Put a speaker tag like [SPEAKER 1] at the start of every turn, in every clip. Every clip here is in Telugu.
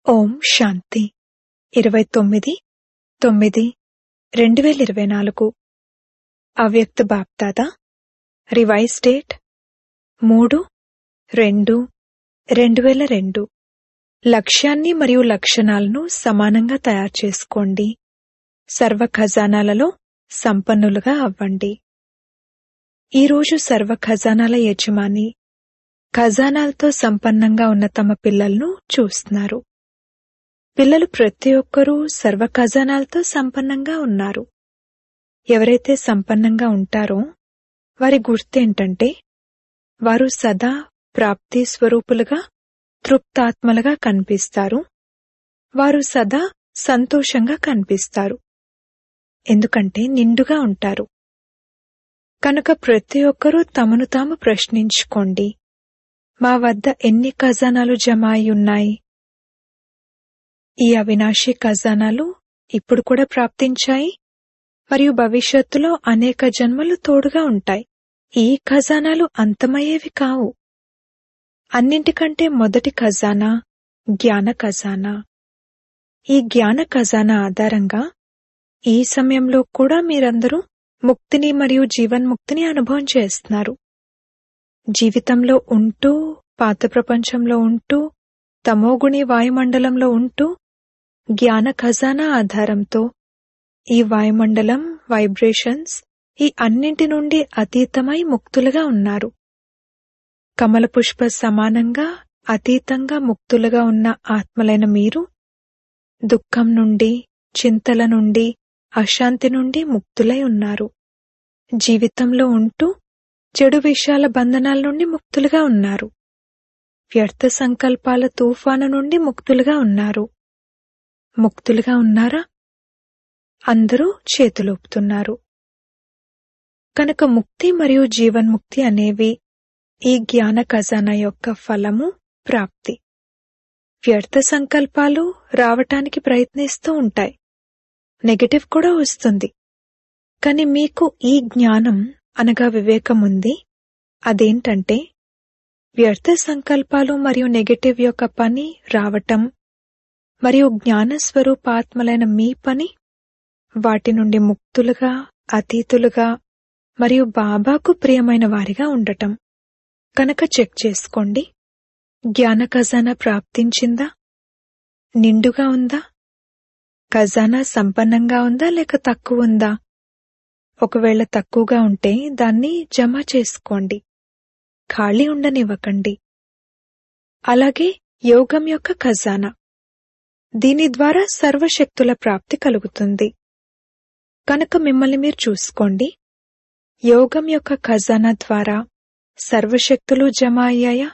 [SPEAKER 1] ఓం శాంతి ఇరవై తొమ్మిది తొమ్మిది రెండు వేల ఇరవై నాలుగు అవ్యక్త బాప్దాదా రివైజ్ డేట్ మూడు రెండు రెండు వేల రెండు లక్ష్యాన్ని మరియు లక్షణాలను సమానంగా తయారు చేసుకోండి సర్వ ఖజానాలలో సంపన్నులుగా అవ్వండి ఈరోజు సర్వ ఖజానాల యజమాని ఖజానాలతో సంపన్నంగా ఉన్న తమ పిల్లలను చూస్తున్నారు పిల్లలు ప్రతి ఒక్కరూ సర్వ ఖజానాలతో సంపన్నంగా ఉన్నారు ఎవరైతే సంపన్నంగా ఉంటారో వారి గుర్తేంటంటే వారు సదా ప్రాప్తి స్వరూపులుగా తృప్తాత్మలుగా కనిపిస్తారు వారు సదా సంతోషంగా కనిపిస్తారు ఎందుకంటే నిండుగా ఉంటారు కనుక ప్రతి ఒక్కరూ తమను తాము ప్రశ్నించుకోండి మా వద్ద ఎన్ని ఖజానాలు జమ అయి ఉన్నాయి ఈ అవినాశి ఖజానాలు ఇప్పుడు కూడా ప్రాప్తించాయి మరియు భవిష్యత్తులో అనేక జన్మలు తోడుగా ఉంటాయి ఈ ఖజానాలు అంతమయ్యేవి కావు అన్నింటికంటే మొదటి ఖజానా జ్ఞాన ఖజానా ఈ జ్ఞాన ఖజానా ఆధారంగా ఈ సమయంలో కూడా మీరందరూ ముక్తిని మరియు జీవన్ముక్తిని అనుభవం చేస్తున్నారు జీవితంలో ఉంటూ పాత ప్రపంచంలో ఉంటూ తమోగుణి వాయుమండలంలో ఉంటూ జ్ఞాన ఖజానా ఆధారంతో ఈ వాయుమండలం వైబ్రేషన్స్ ఈ అన్నింటి నుండి అతీతమై ముక్తులుగా ఉన్నారు కమల పుష్ప సమానంగా అతీతంగా ముక్తులుగా ఉన్న ఆత్మలైన మీరు దుఃఖం నుండి చింతల నుండి అశాంతి నుండి ముక్తులై ఉన్నారు జీవితంలో ఉంటూ చెడు విషయాల బంధనాల నుండి ముక్తులుగా ఉన్నారు వ్యర్థ సంకల్పాల తుఫాను నుండి ముక్తులుగా ఉన్నారు ముక్తులుగా ఉన్నారా అందరూ చేతులూపుతున్నారు కనుక ముక్తి మరియు జీవన్ముక్తి అనేవి ఈ జ్ఞాన ఖజానా యొక్క ఫలము ప్రాప్తి వ్యర్థ సంకల్పాలు రావటానికి ప్రయత్నిస్తూ ఉంటాయి నెగటివ్ కూడా వస్తుంది కాని మీకు ఈ జ్ఞానం అనగా వివేకం ఉంది అదేంటంటే వ్యర్థ సంకల్పాలు మరియు నెగటివ్ యొక్క పని రావటం మరియు జ్ఞాన స్వరూపాత్మలైన మీ పని వాటి నుండి ముక్తులుగా అతీతులుగా మరియు బాబాకు ప్రియమైన వారిగా ఉండటం కనుక చెక్ చేసుకోండి జ్ఞాన ఖజానా ప్రాప్తించిందా నిండుగా ఉందా ఖజానా సంపన్నంగా ఉందా లేక తక్కువ ఉందా ఒకవేళ తక్కువగా ఉంటే దాన్ని జమ చేసుకోండి ఖాళీ ఉండనివ్వకండి అలాగే యోగం యొక్క ఖజానా దీని ద్వారా సర్వశక్తుల ప్రాప్తి కలుగుతుంది కనుక మిమ్మల్ని మీరు చూసుకోండి యోగం యొక్క ఖజానా ద్వారా సర్వశక్తులు జమ అయ్యాయా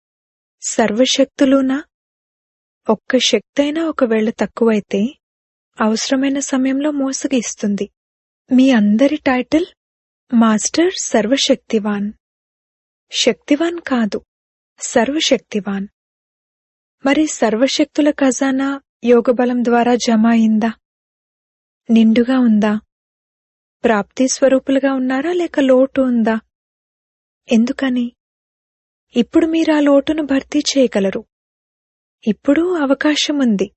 [SPEAKER 1] సర్వశక్తులునా ఒక్క శక్తి అయినా ఒకవేళ తక్కువైతే అవసరమైన సమయంలో మోసగిస్తుంది మీ అందరి టైటిల్ మాస్టర్ సర్వశక్తివాన్ శక్తివాన్ కాదు సర్వశక్తివాన్ మరి సర్వశక్తుల ఖజానా యోగబలం ద్వారా జమ అయిందా నిండుగా ఉందా ప్రాప్తి స్వరూపులుగా ఉన్నారా లేక లోటు ఉందా ఎందుకని ఇప్పుడు మీరు ఆ లోటును భర్తీ చేయగలరు ఇప్పుడు అవకాశం ఉంది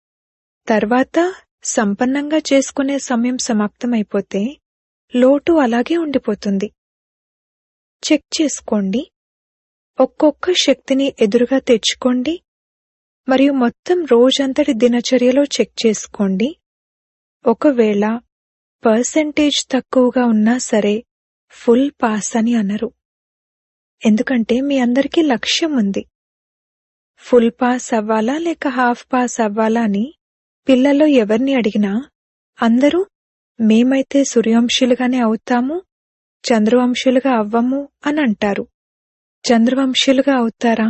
[SPEAKER 1] తర్వాత సంపన్నంగా చేసుకునే సమయం సమాప్తమైపోతే లోటు అలాగే ఉండిపోతుంది చెక్ చేసుకోండి ఒక్కొక్క శక్తిని ఎదురుగా తెచ్చుకోండి మరియు మొత్తం రోజంతటి దినచర్యలో చెక్ చేసుకోండి ఒకవేళ పర్సెంటేజ్ తక్కువగా ఉన్నా సరే ఫుల్ పాస్ అని అనరు ఎందుకంటే మీ అందరికీ లక్ష్యం ఉంది ఫుల్ పాస్ అవ్వాలా లేక హాఫ్ పాస్ అవ్వాలా అని పిల్లల్లో ఎవరిని అడిగినా అందరూ మేమైతే సూర్యవంశులుగానే అవుతాము చంద్రవంశులుగా అవ్వము అని అంటారు చంద్రవంశులుగా అవుతారా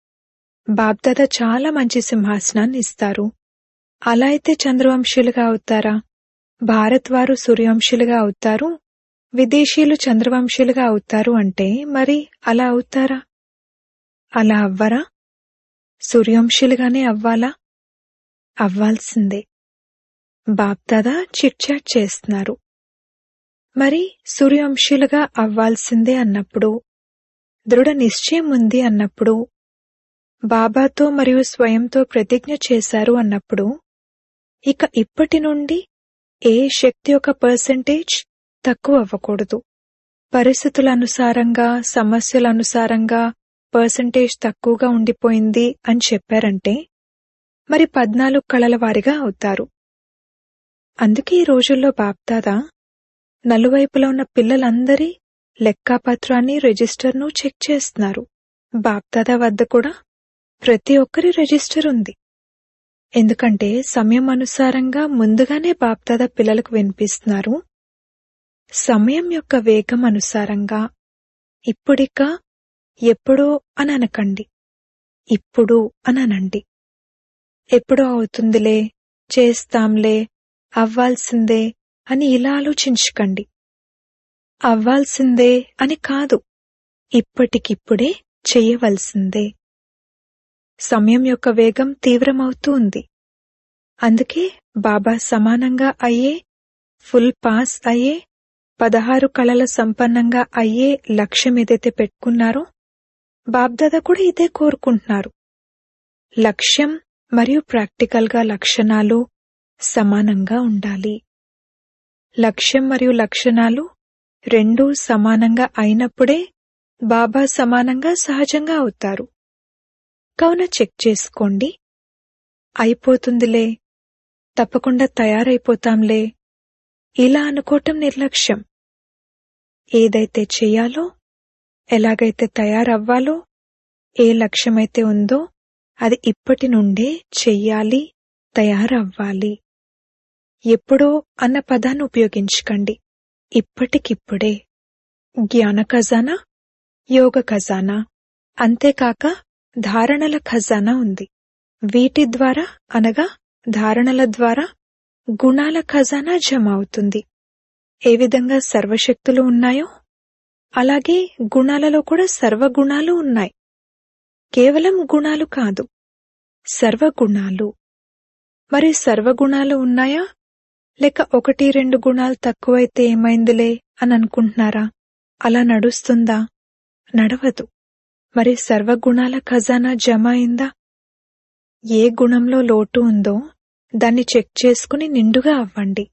[SPEAKER 1] బాబ్దాదా చాలా మంచి సింహాసనాన్ని ఇస్తారు అలా అయితే చంద్రవంశులుగా అవుతారా భారత్ వారు సూర్యవంశులుగా అవుతారు విదేశీయులు చంద్రవంశులుగా అవుతారు అంటే మరి అలా అవుతారా అలా అవ్వరా సూర్యవంశులుగానే అవ్వాలా అవ్వాల్సిందే బాప్దాదా చిట్చాట్ చేస్తున్నారు మరి సూర్యవంశులుగా అవ్వాల్సిందే అన్నప్పుడు దృఢ నిశ్చయం ఉంది అన్నప్పుడు బాబాతో మరియు స్వయంతో ప్రతిజ్ఞ చేశారు అన్నప్పుడు ఇక ఇప్పటి నుండి ఏ శక్తి యొక్క పర్సెంటేజ్ తక్కువ అవ్వకూడదు పరిస్థితుల అనుసారంగా సమస్యల అనుసారంగా పర్సెంటేజ్ తక్కువగా ఉండిపోయింది అని చెప్పారంటే మరి పద్నాలుగు కళల వారిగా అవుతారు అందుకే ఈ రోజుల్లో బాప్దాదా నలువైపులా ఉన్న పిల్లలందరి లెక్కాపత్రాన్ని రిజిస్టర్ను చెక్ చేస్తున్నారు బాప్దాదా వద్ద కూడా ప్రతి ఒక్కరి రిజిస్టర్ ఉంది ఎందుకంటే సమయం అనుసారంగా ముందుగానే బాప్దాదా పిల్లలకు వినిపిస్తున్నారు సమయం యొక్క వేగం అనుసారంగా ఇప్పుడిక ఎప్పుడో అని అనకండి ఇప్పుడు అని అనండి ఎప్పుడో అవుతుందిలే చేస్తాంలే అవ్వాల్సిందే అని ఇలా ఆలోచించకండి అవ్వాల్సిందే అని కాదు ఇప్పటికిప్పుడే చెయ్యవలసిందే సమయం యొక్క వేగం తీవ్రమవుతూ ఉంది అందుకే బాబా సమానంగా అయ్యే ఫుల్ పాస్ అయ్యే పదహారు కళల సంపన్నంగా అయ్యే లక్ష్యం ఏదైతే పెట్టుకున్నారో బాబ్దాదా కూడా ఇదే కోరుకుంటున్నారు లక్ష్యం మరియు ప్రాక్టికల్గా లక్షణాలు సమానంగా ఉండాలి లక్ష్యం మరియు లక్షణాలు రెండూ సమానంగా అయినప్పుడే బాబా సమానంగా సహజంగా అవుతారు కావున చెక్ చేసుకోండి అయిపోతుందిలే తప్పకుండా తయారైపోతాంలే ఇలా అనుకోవటం నిర్లక్ష్యం ఏదైతే చెయ్యాలో ఎలాగైతే తయారవ్వాలో ఏ లక్ష్యమైతే ఉందో అది ఇప్పటి నుండే చెయ్యాలి తయారవ్వాలి ఎప్పుడో అన్న పదాన్ని ఉపయోగించకండి ఇప్పటికిప్పుడే జ్ఞాన ఖజానా యోగ ఖజానా అంతేకాక ధారణల ఖజానా ఉంది వీటి ద్వారా అనగా ధారణల ద్వారా గుణాల ఖజానా జమ అవుతుంది ఏ విధంగా సర్వశక్తులు ఉన్నాయో అలాగే గుణాలలో కూడా సర్వగుణాలు ఉన్నాయి కేవలం గుణాలు కాదు సర్వగుణాలు మరి సర్వగుణాలు ఉన్నాయా లేక ఒకటి రెండు గుణాలు తక్కువైతే ఏమైందిలే అని అనుకుంటున్నారా అలా నడుస్తుందా నడవదు మరి సర్వగుణాల ఖజానా జమ అయిందా ఏ గుణంలో లోటు ఉందో దాన్ని చెక్ చేసుకుని నిండుగా అవ్వండి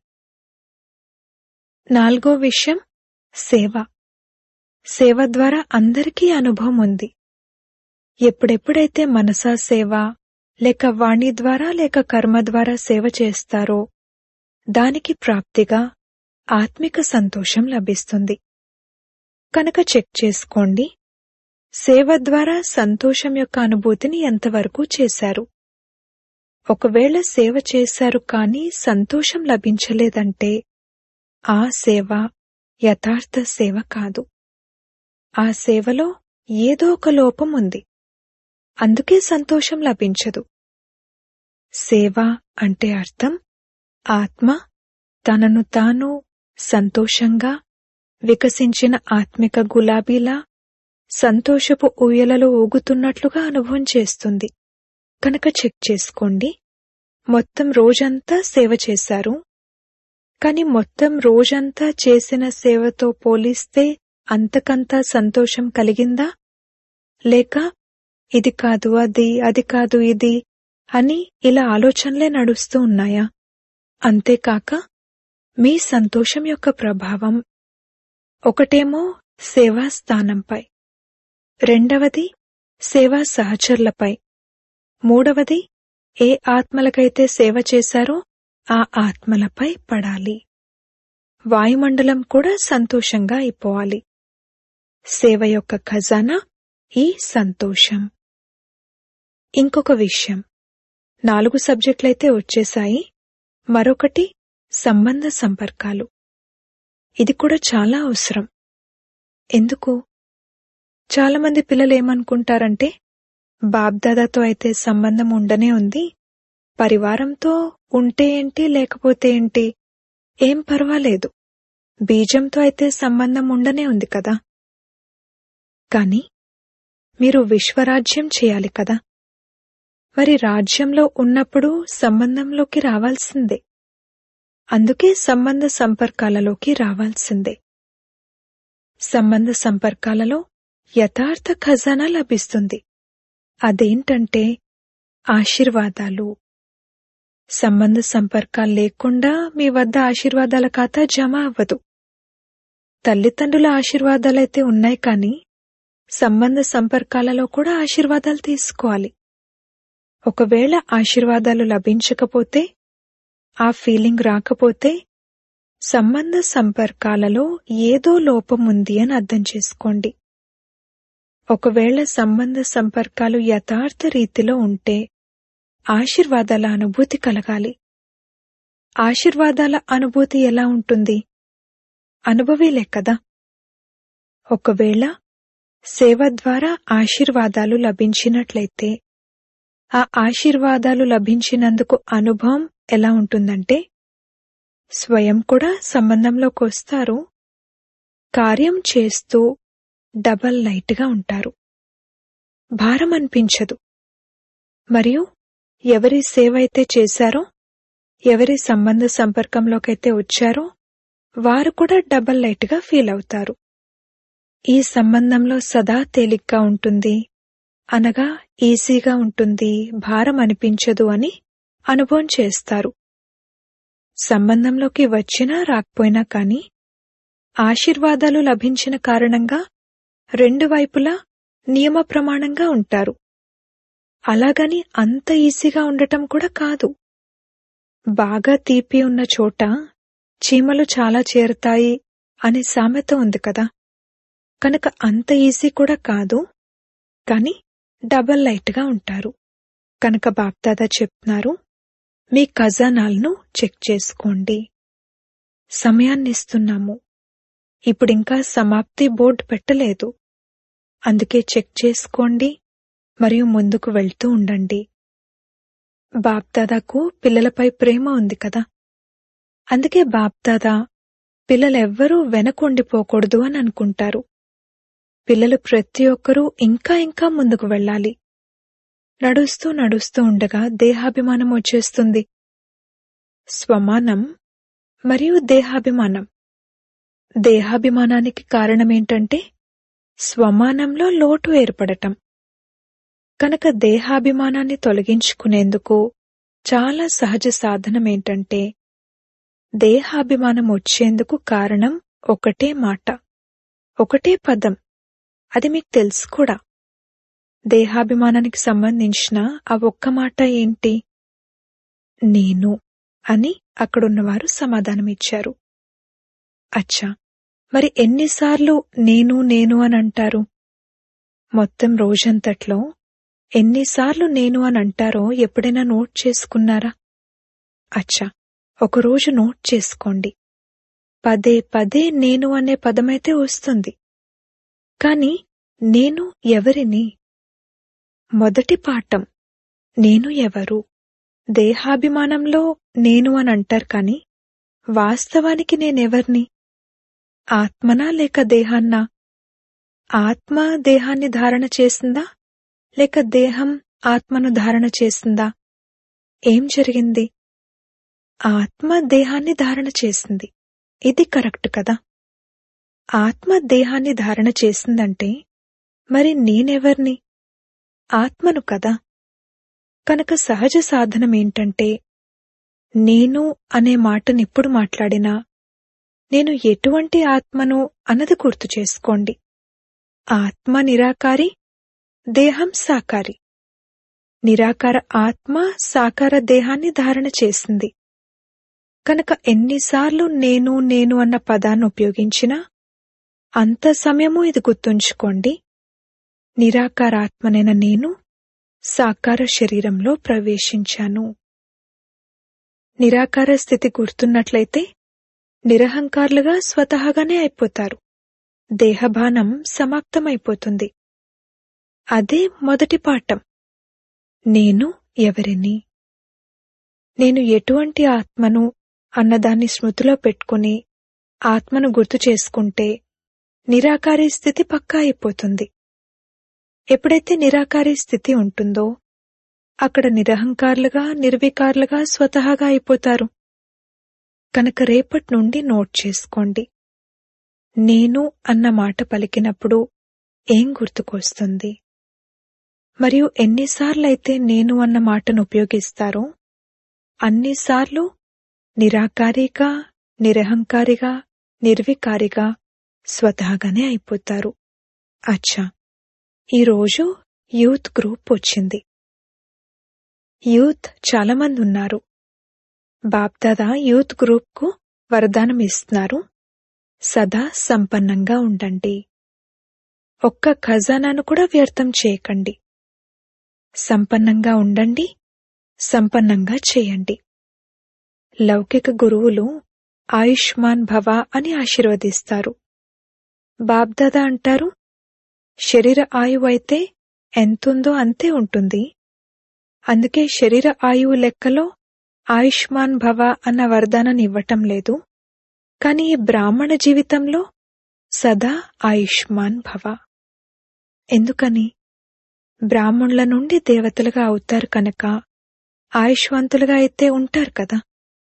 [SPEAKER 1] నాలుగో విషయం సేవ సేవ ద్వారా అందరికీ అనుభవం ఉంది ఎప్పుడెప్పుడైతే మనసా సేవ లేక వాణి ద్వారా లేక కర్మ ద్వారా సేవ చేస్తారో దానికి ప్రాప్తిగా ఆత్మిక సంతోషం లభిస్తుంది కనుక చెక్ చేసుకోండి సేవ ద్వారా సంతోషం యొక్క అనుభూతిని ఎంతవరకు చేశారు ఒకవేళ సేవ చేశారు కానీ సంతోషం లభించలేదంటే ఆ సేవ యథార్థ సేవ కాదు ఆ సేవలో ఏదో ఒక లోపం ఉంది అందుకే సంతోషం లభించదు సేవ అంటే అర్థం ఆత్మ తనను తాను సంతోషంగా వికసించిన ఆత్మిక గులాబీలా సంతోషపు ఊయలలో ఊగుతున్నట్లుగా అనుభవం చేస్తుంది కనుక చెక్ చేసుకోండి మొత్తం రోజంతా సేవ చేశారు కాని మొత్తం రోజంతా చేసిన సేవతో పోలిస్తే అంతకంతా సంతోషం కలిగిందా లేక ఇది కాదు అది అది కాదు ఇది అని ఇలా ఆలోచనలే నడుస్తూ ఉన్నాయా అంతేకాక మీ సంతోషం యొక్క ప్రభావం ఒకటేమో సేవా స్థానంపై రెండవది సేవా సహచరులపై మూడవది ఏ ఆత్మలకైతే సేవ చేశారో ఆ ఆత్మలపై పడాలి వాయుమండలం కూడా సంతోషంగా అయిపోవాలి సేవ యొక్క ఖజానా ఈ సంతోషం ఇంకొక విషయం నాలుగు సబ్జెక్టులైతే వచ్చేశాయి మరొకటి సంబంధ సంపర్కాలు ఇది కూడా చాలా అవసరం ఎందుకు చాలామంది పిల్లలు ఏమనుకుంటారంటే బాబ్దాదాతో అయితే సంబంధం ఉండనే ఉంది పరివారంతో ఉంటే ఏంటి లేకపోతే ఏంటి ఏం పర్వాలేదు బీజంతో అయితే సంబంధం ఉండనే ఉంది కదా కాని మీరు విశ్వరాజ్యం చేయాలి కదా మరి రాజ్యంలో ఉన్నప్పుడు సంబంధంలోకి రావాల్సిందే అందుకే సంబంధ సంపర్కాలలోకి రావాల్సిందే సంబంధ సంపర్కాలలో యథార్థ ఖజానా లభిస్తుంది అదేంటంటే ఆశీర్వాదాలు సంబంధ సంపర్కాలు లేకుండా మీ వద్ద ఆశీర్వాదాల ఖాతా జమ అవ్వదు తల్లిదండ్రుల ఆశీర్వాదాలైతే ఉన్నాయి కానీ సంబంధ సంపర్కాలలో కూడా ఆశీర్వాదాలు తీసుకోవాలి ఒకవేళ ఆశీర్వాదాలు లభించకపోతే ఆ ఫీలింగ్ రాకపోతే సంబంధ సంపర్కాలలో ఏదో లోపం ఉంది అని అర్థం చేసుకోండి ఒకవేళ సంబంధ సంపర్కాలు యథార్థ రీతిలో ఉంటే ఆశీర్వాదాల అనుభూతి కలగాలి ఆశీర్వాదాల అనుభూతి ఎలా ఉంటుంది అనుభవేలే కదా ఒకవేళ సేవ ద్వారా ఆశీర్వాదాలు లభించినట్లయితే ఆ ఆశీర్వాదాలు లభించినందుకు అనుభవం ఎలా ఉంటుందంటే స్వయం కూడా సంబంధంలోకి వస్తారు కార్యం చేస్తూ డబల్ లైట్గా ఉంటారు భారం అనిపించదు మరియు ఎవరి సేవ అయితే చేశారో ఎవరి సంబంధ సంపర్కంలోకైతే వచ్చారో వారు కూడా డబల్ లైట్గా ఫీల్ అవుతారు ఈ సంబంధంలో సదా తేలిగ్గా ఉంటుంది అనగా ఈజీగా ఉంటుంది భారం అనిపించదు అని అనుభవం చేస్తారు సంబంధంలోకి వచ్చినా రాకపోయినా కాని ఆశీర్వాదాలు లభించిన కారణంగా రెండు వైపులా నియమ ప్రమాణంగా ఉంటారు అలాగని అంత ఈజీగా ఉండటం కూడా కాదు బాగా తీపి ఉన్న చోట చీమలు చాలా చేరుతాయి అనే సామెత ఉంది కదా కనుక అంత ఈజీ కూడా కాదు కాని డబల్ లైట్గా ఉంటారు కనుక బాప్దాదా చెప్తున్నారు మీ ఖజానాలను చెక్ చేసుకోండి సమయాన్ని ఇస్తున్నాము ఇప్పుడింకా సమాప్తి బోర్డు పెట్టలేదు అందుకే చెక్ చేసుకోండి మరియు ముందుకు వెళ్తూ ఉండండి బాప్దాదాకు పిల్లలపై ప్రేమ ఉంది కదా అందుకే బాప్దాదా పిల్లలెవ్వరూ వెనకుండిపోకూడదు అని అనుకుంటారు పిల్లలు ప్రతి ఒక్కరూ ఇంకా ఇంకా ముందుకు వెళ్ళాలి నడుస్తూ నడుస్తూ ఉండగా దేహాభిమానం వచ్చేస్తుంది స్వమానం మరియు దేహాభిమానం దేహాభిమానానికి కారణమేంటంటే స్వమానంలో లోటు ఏర్పడటం కనుక దేహాభిమానాన్ని తొలగించుకునేందుకు చాలా సహజ సాధనమేంటంటే దేహాభిమానం వచ్చేందుకు కారణం ఒకటే మాట ఒకటే పదం అది మీకు తెలుసు కూడా దేహాభిమానానికి సంబంధించిన ఆ ఒక్క మాట ఏంటి నేను అని అక్కడున్నవారు సమాధానమిచ్చారు అచ్చా మరి ఎన్నిసార్లు నేను నేను అని అంటారు మొత్తం రోజంతట్లో ఎన్నిసార్లు నేను అని అంటారో ఎప్పుడైనా నోట్ చేసుకున్నారా అచ్చా ఒకరోజు నోట్ చేసుకోండి పదే పదే నేను అనే పదమైతే వస్తుంది కాని నేను ఎవరిని మొదటి పాఠం నేను ఎవరు దేహాభిమానంలో నేను అని అంటారు కాని వాస్తవానికి నేనెవర్ని ఆత్మనా లేక దేహాన్నా ఆత్మ దేహాన్ని ధారణ చేసిందా లేక దేహం ఆత్మను ధారణ చేసిందా ఏం జరిగింది ఆత్మ దేహాన్ని ధారణ చేసింది ఇది కరెక్ట్ కదా ఆత్మ దేహాన్ని ధారణ చేసిందంటే మరి నేనెవర్ని ఆత్మను కదా కనుక సహజ సాధనమేంటంటే నేను అనే మాటనిప్పుడు మాట్లాడినా నేను ఎటువంటి ఆత్మను అన్నది గుర్తు చేసుకోండి ఆత్మ నిరాకారి దేహం సాకారి నిరాకార ఆత్మ సాకార దేహాన్ని ధారణ చేసింది కనుక ఎన్నిసార్లు నేను నేను అన్న పదాన్ని ఉపయోగించినా అంత సమయము ఇది గుర్తుంచుకోండి నిరాకారాత్మనైన నేను సాకార శరీరంలో ప్రవేశించాను నిరాకార స్థితి గుర్తున్నట్లయితే నిరహంకారులుగా స్వతహాగానే అయిపోతారు దేహభానం సమాప్తమైపోతుంది అదే మొదటి పాఠం నేను ఎవరిని నేను ఎటువంటి ఆత్మను అన్నదాన్ని స్మృతిలో పెట్టుకుని ఆత్మను గుర్తు చేసుకుంటే నిరాకారి స్థితి పక్కా అయిపోతుంది ఎప్పుడైతే నిరాకారి స్థితి ఉంటుందో అక్కడ నిరహంకారులుగా నిర్వికారులుగా స్వతహాగా అయిపోతారు కనుక రేపటి నుండి నోట్ చేసుకోండి నేను అన్న మాట పలికినప్పుడు ఏం గుర్తుకొస్తుంది మరియు ఎన్నిసార్లయితే నేను అన్న మాటను ఉపయోగిస్తారో అన్నిసార్లు నిరాకారిగా నిరహంకారిగా నిర్వికారిగా స్వతహాగానే అయిపోతారు అచ్చా ఈరోజు యూత్ గ్రూప్ వచ్చింది యూత్ చాలా మంది ఉన్నారు బాప్దాదా యూత్ గ్రూప్కు వరదానం ఇస్తున్నారు సదా సంపన్నంగా ఉండండి ఒక్క ఖజానాను కూడా వ్యర్థం చేయకండి సంపన్నంగా ఉండండి సంపన్నంగా చేయండి లౌకిక గురువులు ఆయుష్మాన్ భవ అని ఆశీర్వదిస్తారు బాబ్దాదా అంటారు శరీర ఆయువు అయితే ఎంతుందో అంతే ఉంటుంది అందుకే శరీర ఆయువు లెక్కలో ఆయుష్మాన్ భవ అన్న వరదానాన్ని ఇవ్వటం లేదు కానీ ఈ బ్రాహ్మణ జీవితంలో సదా ఆయుష్మాన్ భవ ఎందుకని బ్రాహ్మణుల నుండి దేవతలుగా అవుతారు కనుక ఆయుష్వంతులుగా అయితే ఉంటారు కదా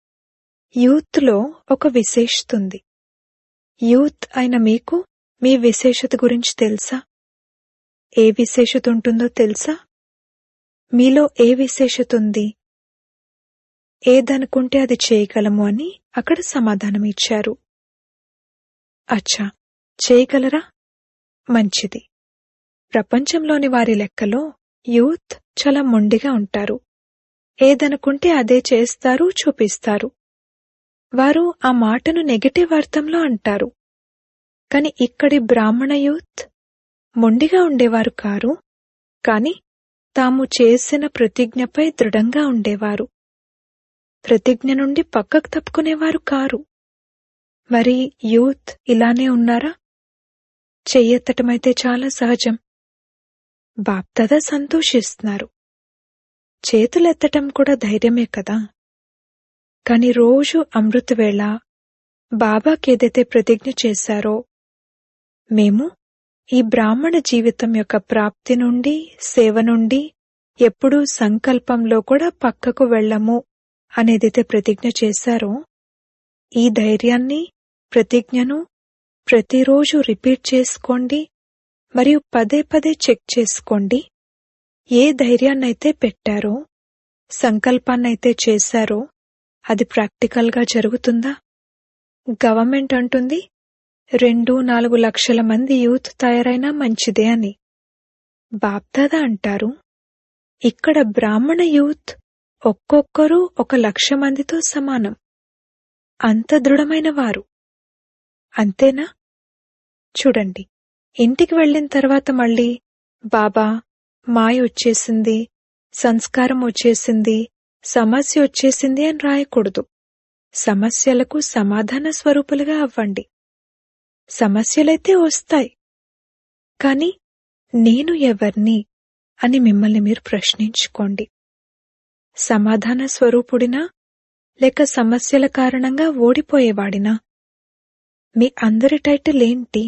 [SPEAKER 1] యూత్లో ఒక విశేషత ఉంది యూత్ అయిన మీకు మీ విశేషత గురించి తెలుసా ఏ విశేషత ఉంటుందో తెలుసా మీలో ఏ విశేషత ఉంది ఏదనుకుంటే అది చేయగలము అని అక్కడ సమాధానం ఇచ్చారు అచ్చా చేయగలరా మంచిది ప్రపంచంలోని వారి లెక్కలో యూత్ చాలా మొండిగా ఉంటారు ఏదనుకుంటే అదే చేస్తారు చూపిస్తారు వారు ఆ మాటను నెగటివ్ అర్థంలో అంటారు కాని ఇక్కడి బ్రాహ్మణ యూత్ మొండిగా ఉండేవారు కారు కాని తాము చేసిన ప్రతిజ్ఞపై దృఢంగా ఉండేవారు ప్రతిజ్ఞ నుండి పక్కకు తప్పుకునేవారు కారు మరి యూత్ ఇలానే ఉన్నారా చెయ్యెత్తటమైతే చాలా సహజం బాప్దాదా సంతోషిస్తున్నారు చేతులెత్తటం కూడా ధైర్యమే కదా కాని రోజు అమృతవేళ బాబాకేదైతే ప్రతిజ్ఞ చేశారో మేము ఈ బ్రాహ్మణ జీవితం యొక్క ప్రాప్తి నుండి సేవ నుండి ఎప్పుడూ సంకల్పంలో కూడా పక్కకు వెళ్ళము అనేదైతే ప్రతిజ్ఞ చేశారో ఈ ధైర్యాన్ని ప్రతిజ్ఞను ప్రతిరోజు రిపీట్ చేసుకోండి మరియు పదే పదే చెక్ చేసుకోండి ఏ ధైర్యాన్నైతే పెట్టారో సంకల్పాన్నైతే చేశారో అది ప్రాక్టికల్గా జరుగుతుందా గవర్నమెంట్ అంటుంది రెండు నాలుగు లక్షల మంది యూత్ తయారైనా మంచిదే అని బాప్దాదా అంటారు ఇక్కడ బ్రాహ్మణ యూత్ ఒక్కొక్కరు ఒక లక్ష మందితో సమానం అంత దృఢమైన వారు అంతేనా చూడండి ఇంటికి వెళ్ళిన తర్వాత మళ్ళీ బాబా మాయ వచ్చేసింది సంస్కారం వచ్చేసింది సమస్య వచ్చేసింది అని రాయకూడదు సమస్యలకు సమాధాన స్వరూపులుగా అవ్వండి సమస్యలైతే వస్తాయి కాని నేను ఎవర్ని అని మిమ్మల్ని మీరు ప్రశ్నించుకోండి సమాధాన స్వరూపుడినా లేక సమస్యల కారణంగా ఓడిపోయేవాడినా మీ అందరి టైటిల్ ఏంటి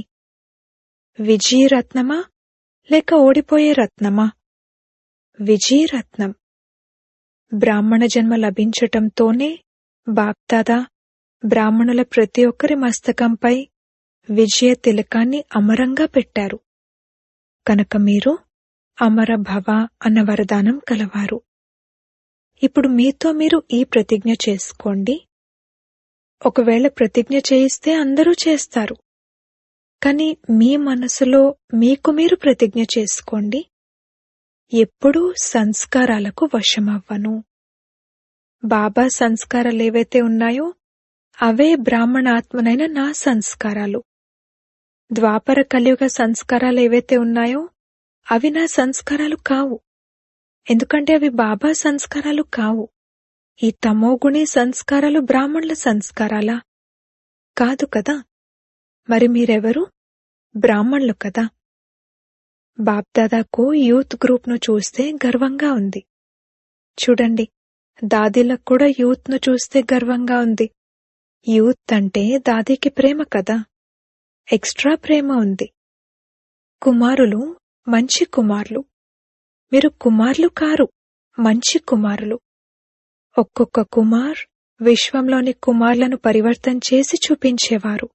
[SPEAKER 1] విజయరత్నమా లేక ఓడిపోయే రత్నమా విజయరత్నం బ్రాహ్మణ జన్మ లభించటంతోనే బాప్దాదా బ్రాహ్మణుల ప్రతి ఒక్కరి మస్తకంపై విజయ తిలకాన్ని అమరంగా పెట్టారు కనుక మీరు అమర భవ అన్న వరదానం కలవారు ఇప్పుడు మీతో మీరు ఈ ప్రతిజ్ఞ చేసుకోండి ఒకవేళ ప్రతిజ్ఞ చేయిస్తే అందరూ చేస్తారు కాని మీ మనసులో మీకు మీరు ప్రతిజ్ఞ చేసుకోండి ఎప్పుడూ సంస్కారాలకు వశమవ్వను బాబా సంస్కారాలు ఏవైతే ఉన్నాయో అవే బ్రాహ్మణాత్మనైన నా సంస్కారాలు ద్వాపర కలియుగ సంస్కారాలు ఏవైతే ఉన్నాయో అవి నా సంస్కారాలు కావు ఎందుకంటే అవి బాబా సంస్కారాలు కావు ఈ తమోగుణి సంస్కారాలు బ్రాహ్మణుల సంస్కారాలా కాదు కదా మరి మీరెవరు బ్రాహ్మణులు కదా బాప్దాదాకు యూత్ గ్రూప్ను చూస్తే గర్వంగా ఉంది చూడండి దాదీలకు కూడా యూత్ను చూస్తే గర్వంగా ఉంది యూత్ అంటే దాదీకి ప్రేమ కదా ఎక్స్ట్రా ప్రేమ ఉంది కుమారులు మంచి కుమారులు మీరు కుమారులు కారు మంచి కుమారులు ఒక్కొక్క కుమార్ విశ్వంలోని కుమార్లను పరివర్తన చేసి చూపించేవారు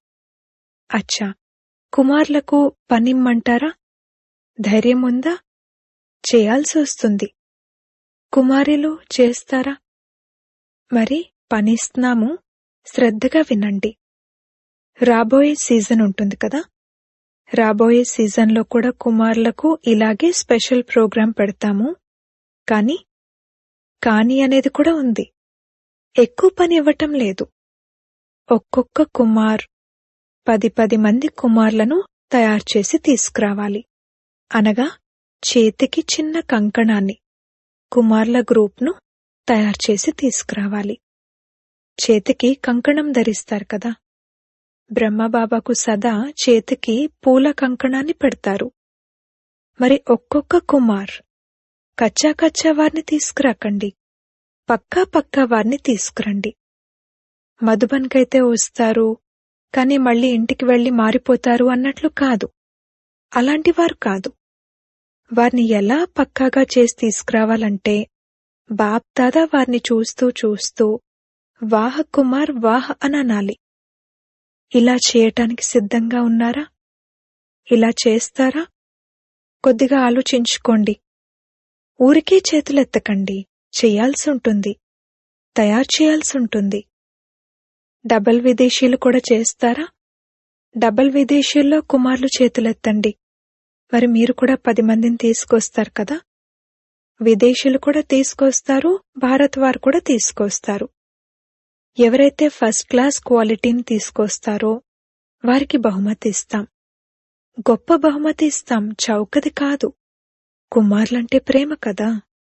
[SPEAKER 1] అచ్చా కుమార్లకు పనిమ్మంటారా ధైర్యం ఉందా చేయాల్సి వస్తుంది కుమారులు చేస్తారా మరి పనిస్తున్నాము శ్రద్ధగా వినండి రాబోయే సీజన్ ఉంటుంది కదా రాబోయే సీజన్లో కూడా కుమారులకు ఇలాగే స్పెషల్ ప్రోగ్రాం పెడతాము కానీ కానీ అనేది కూడా ఉంది ఎక్కువ పని ఇవ్వటం లేదు ఒక్కొక్క కుమార్ పది పది మంది కుమార్లను తయారు చేసి తీసుకురావాలి అనగా చేతికి చిన్న కంకణాన్ని కుమార్ల గ్రూప్ను తయారు చేసి తీసుకురావాలి చేతికి కంకణం ధరిస్తారు కదా బ్రహ్మబాబాకు సదా చేతికి పూల కంకణాన్ని పెడతారు మరి ఒక్కొక్క కుమార్ కచ్చా కచ్చా వారిని తీసుకురాకండి పక్కా పక్కా వారిని తీసుకురండి మధుబన్కైతే వస్తారు కానీ మళ్ళీ ఇంటికి వెళ్లి మారిపోతారు అన్నట్లు కాదు అలాంటి వారు కాదు వారిని ఎలా పక్కాగా చేసి తీసుకురావాలంటే బాప్ దాదా వారిని చూస్తూ చూస్తూ వాహ కుమార్ వాహ అననాలి ఇలా చేయటానికి సిద్ధంగా ఉన్నారా ఇలా చేస్తారా కొద్దిగా ఆలోచించుకోండి ఊరికే చేతులెత్తకండి చెయ్యాల్సి ఉంటుంది తయారు చేయాల్సి ఉంటుంది డబల్ విదేశీయులు కూడా చేస్తారా డబల్ విదేశీయుల్లో కుమారులు చేతులెత్తండి మరి మీరు కూడా పది మందిని తీసుకొస్తారు కదా విదేశీయులు కూడా తీసుకొస్తారు భారత్ వారు కూడా తీసుకొస్తారు ఎవరైతే ఫస్ట్ క్లాస్ క్వాలిటీని తీసుకొస్తారో వారికి బహుమతి ఇస్తాం గొప్ప బహుమతి ఇస్తాం చౌకది కాదు కుమార్లంటే ప్రేమ కదా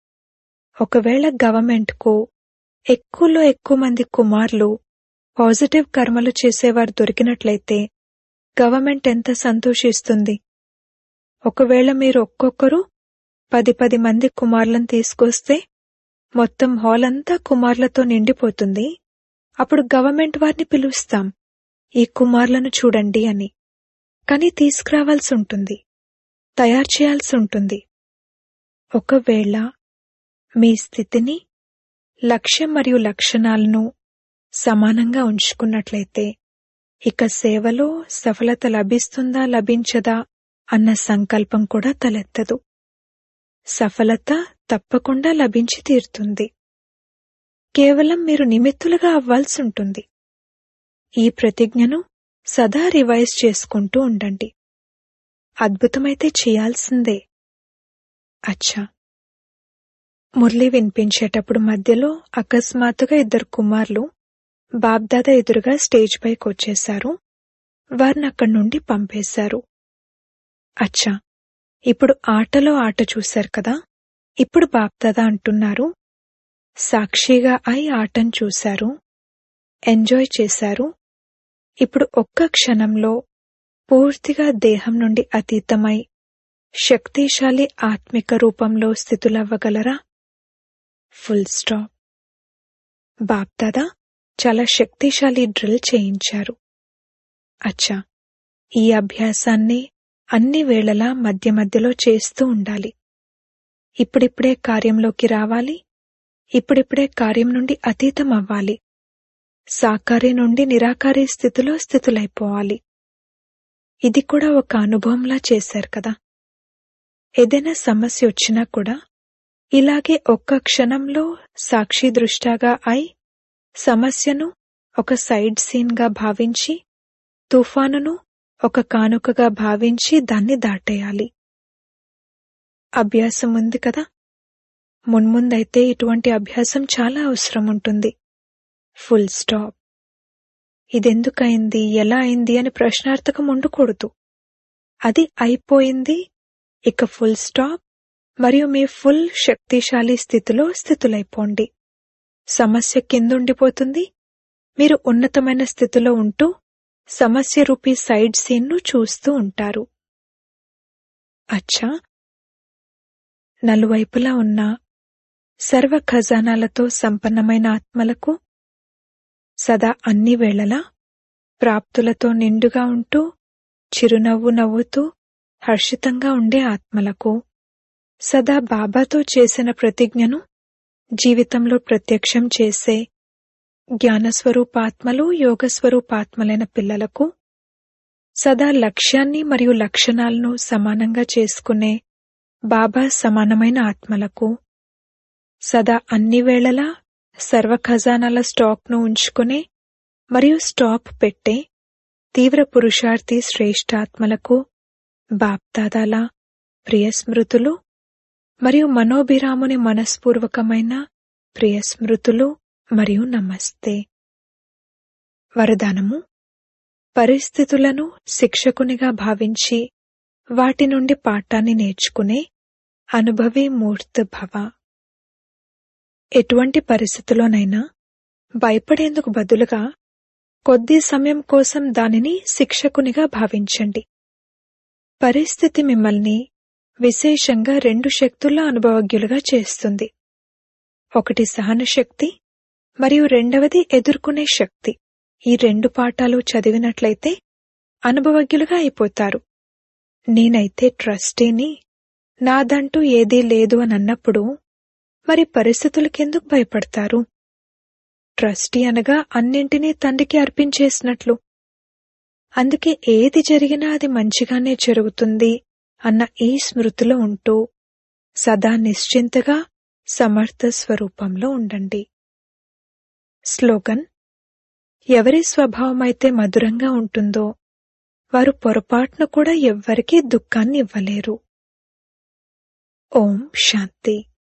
[SPEAKER 1] ఒకవేళ గవర్నమెంట్కు ఎక్కువలో ఎక్కువ మంది కుమార్లు పాజిటివ్ కర్మలు చేసేవారు దొరికినట్లయితే గవర్నమెంట్ ఎంత సంతోషిస్తుంది ఒకవేళ మీరు ఒక్కొక్కరు పది పది మంది కుమారులను తీసుకొస్తే మొత్తం హాల్ అంతా కుమారులతో నిండిపోతుంది అప్పుడు గవర్నమెంట్ వారిని పిలుస్తాం ఈ కుమారులను చూడండి అని కానీ తీసుకురావాల్సి ఉంటుంది తయారు చేయాల్సి ఉంటుంది ఒకవేళ మీ స్థితిని లక్ష్యం మరియు లక్షణాలను సమానంగా ఉంచుకున్నట్లయితే ఇక సేవలో సఫలత లభిస్తుందా లభించదా అన్న సంకల్పం కూడా తలెత్తదు సఫలత తప్పకుండా లభించి తీరుతుంది కేవలం మీరు నిమిత్తులుగా అవ్వాల్సి ఉంటుంది ఈ ప్రతిజ్ఞను సదా రివైజ్ చేసుకుంటూ ఉండండి అద్భుతమైతే చేయాల్సిందే అచ్చా మురళి వినిపించేటప్పుడు మధ్యలో అకస్మాత్తుగా ఇద్దరు కుమార్లు బాబ్దాదా ఎదురుగా స్టేజ్ పైకి వచ్చేశారు వారిని అక్కడి నుండి పంపేశారు అచ్చా ఇప్పుడు ఆటలో ఆట చూశారు కదా ఇప్పుడు బాబ్దాదా అంటున్నారు సాక్షిగా అయి ఆటను చూశారు ఎంజాయ్ చేశారు ఇప్పుడు ఒక్క క్షణంలో పూర్తిగా దేహం నుండి అతీతమై శక్తిశాలి ఆత్మిక రూపంలో స్థితులవ్వగలరా ఫుల్ స్టాప్ బాప్దాదా చాలా శక్తిశాలి డ్రిల్ చేయించారు అచ్చా ఈ అభ్యాసాన్ని అన్ని వేళలా మధ్య మధ్యలో చేస్తూ ఉండాలి ఇప్పుడిప్పుడే కార్యంలోకి రావాలి ఇప్పుడిప్పుడే కార్యం నుండి అతీతం అవ్వాలి సాకారి నుండి నిరాకారి స్థితిలో స్థితులైపోవాలి ఇది కూడా ఒక అనుభవంలా చేశారు కదా ఏదైనా సమస్య వచ్చినా కూడా ఇలాగే ఒక్క క్షణంలో సాక్షి దృష్టాగా అయి సమస్యను ఒక సైడ్ సీన్గా భావించి తుఫానును ఒక కానుకగా భావించి దాన్ని దాటేయాలి అభ్యాసం ఉంది కదా మున్ముందైతే ఇటువంటి అభ్యాసం చాలా అవసరం ఉంటుంది ఫుల్ స్టాప్ ఇదెందుకయింది ఎలా అయింది అని ప్రశ్నార్థకం ఉండకూడదు అది అయిపోయింది ఇక ఫుల్ స్టాప్ మరియు మీ ఫుల్ శక్తిశాలి స్థితిలో స్థితులైపోండి సమస్య కిందుండిపోతుంది మీరు ఉన్నతమైన స్థితిలో ఉంటూ సమస్య రూపీ సైడ్ సీన్ను చూస్తూ ఉంటారు అచ్చా నలువైపులా ఉన్న సర్వ ఖజానాలతో సంపన్నమైన ఆత్మలకు సదా అన్ని వేళలా ప్రాప్తులతో నిండుగా ఉంటూ చిరునవ్వు నవ్వుతూ హర్షితంగా ఉండే ఆత్మలకు సదా బాబాతో చేసిన ప్రతిజ్ఞను జీవితంలో ప్రత్యక్షం చేసే జ్ఞానస్వరూపాత్మలు యోగస్వరూపాత్మలైన పిల్లలకు సదా లక్ష్యాన్ని మరియు లక్షణాలను సమానంగా చేసుకునే బాబా సమానమైన ఆత్మలకు సదా అన్ని వేళలా సర్వ ఖజానాల స్టాక్ను ఉంచుకునే మరియు స్టాప్ పెట్టే తీవ్ర పురుషార్థి శ్రేష్ఠాత్మలకు బాప్దాదాల ప్రియ స్మృతులు మరియు మనోభిరాముని మనస్పూర్వకమైన ప్రియ స్మృతులు మరియు నమస్తే వరదానము పరిస్థితులను శిక్షకునిగా భావించి వాటి నుండి పాఠాన్ని నేర్చుకునే అనుభవి మూర్త భవ ఎటువంటి పరిస్థితిలోనైనా భయపడేందుకు బదులుగా కొద్ది సమయం కోసం దానిని శిక్షకునిగా భావించండి పరిస్థితి మిమ్మల్ని విశేషంగా రెండు శక్తుల అనుభవజ్ఞులుగా చేస్తుంది ఒకటి సహన శక్తి మరియు రెండవది ఎదుర్కొనే శక్తి ఈ రెండు పాఠాలు చదివినట్లయితే అనుభవజ్ఞులుగా అయిపోతారు నేనైతే ట్రస్టీని నాదంటూ ఏదీ లేదు అని అన్నప్పుడు మరి పరిస్థితులకెందుకు భయపడతారు ట్రస్టీ అనగా అన్నింటినీ తండ్రికి అర్పించేసినట్లు అందుకే ఏది జరిగినా అది మంచిగానే జరుగుతుంది అన్న ఈ స్మృతిలో ఉంటూ సదా నిశ్చింతగా సమర్థ స్వరూపంలో ఉండండి స్లోగన్ ఎవరి స్వభావమైతే మధురంగా ఉంటుందో వారు పొరపాటును కూడా ఎవ్వరికీ దుఃఖాన్ని ఇవ్వలేరు ఓం శాంతి